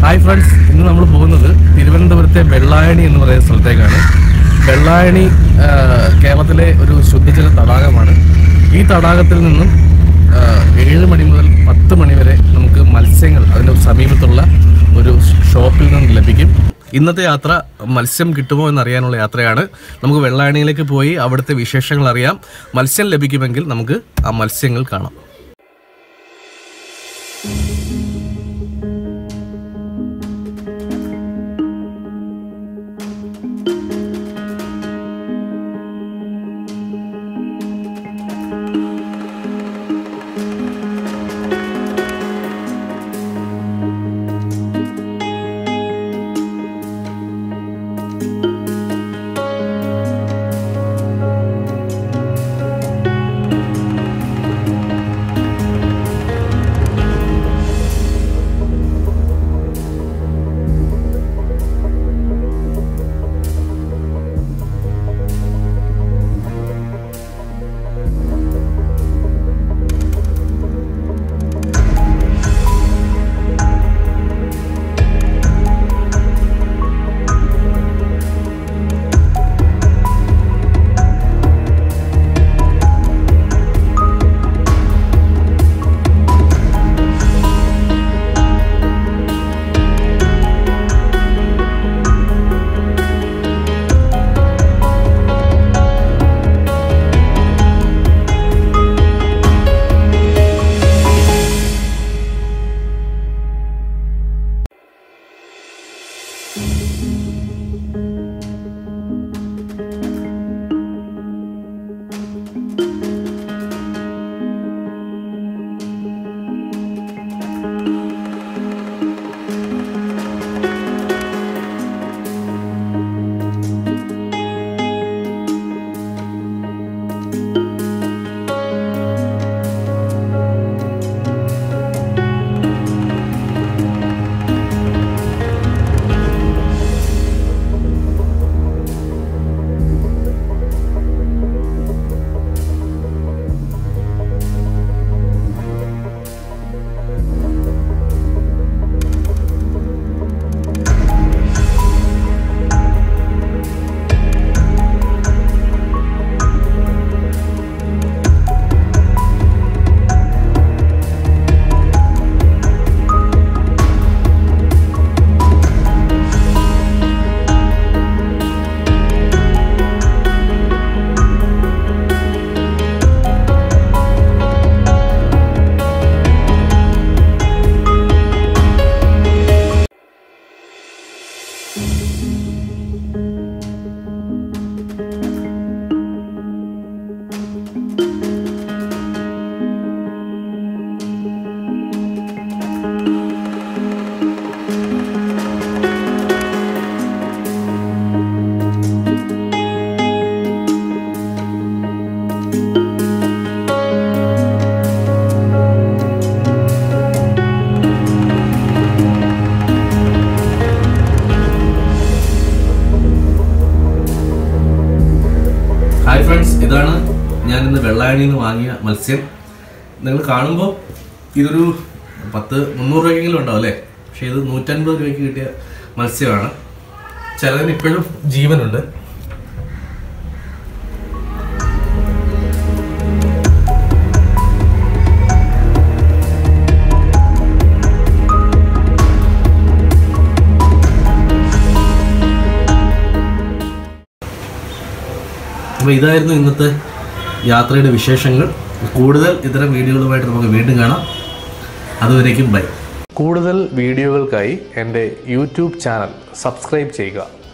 hi friends ഇന്ന് നമ്മൾ പോകുന്നത് തിരുവനന്തപുരത്തെ വെള്ളായണി എന്ന് പറയുന്ന സ്ഥലത്തേക്കാണ് വെള്ളായണി ആ, കേരളത്തിലെ ഒരു ശുദ്ധജല തടാകമാണ് ഈ തടാകത്തിൽ നിന്നും ആ, ഏഴ് മണി മുതൽ പത്ത് മണി വരെ നമുക്ക് മത്സ്യങ്ങൾ അതിൻ്റെ സമീപത്തുള്ള ഒരു ഷോപ്പിൽ നിന്ന് ലഭിക്കും ഇന്നത്തെ യാത്ര മത്സ്യം കിട്ടുമോ എന്നറിയാനുള്ള യാത്രയാണ് നമുക്ക് വെള്ളായണിയിലേക്ക് പോയി അവിടുത്തെ വിശേഷങ്ങൾ അറിയാം മത്സ്യം ലഭിക്കുമെങ്കിൽ നമുക്ക് ആ മത്സ്യങ്ങൾ കാണാം ഹായ് ഫ്രണ്ട്സ് ഇതാണ് ഞാൻ ഇന്ന് വെള്ളായണിയിൽ നിന്ന് വാങ്ങിയ മത്സ്യം നിങ്ങൾ കാണുമ്പോൾ ഇതൊരു പത്ത് മുന്നൂറ് രൂപയ്ക്കെങ്കിലും ഉണ്ടാവും അല്ലേ പക്ഷേ ഇത് നൂറ്റൻപത് രൂപയ്ക്ക് കിട്ടിയ മത്സ്യമാണ് ചിലതിന് ഇപ്പോഴും ജീവനുണ്ട് അപ്പോൾ ഇതായിരുന്നു ഇന്നത്തെ യാത്രയുടെ വിശേഷങ്ങൾ കൂടുതൽ ഇത്തരം വീഡിയോകളുമായിട്ട് നമുക്ക് വീണ്ടും കാണാം അതുവരേക്കും ബൈ കൂടുതൽ വീഡിയോകൾക്കായി എൻ്റെ യൂട്യൂബ് ചാനൽ സബ്സ്ക്രൈബ് ചെയ്യുക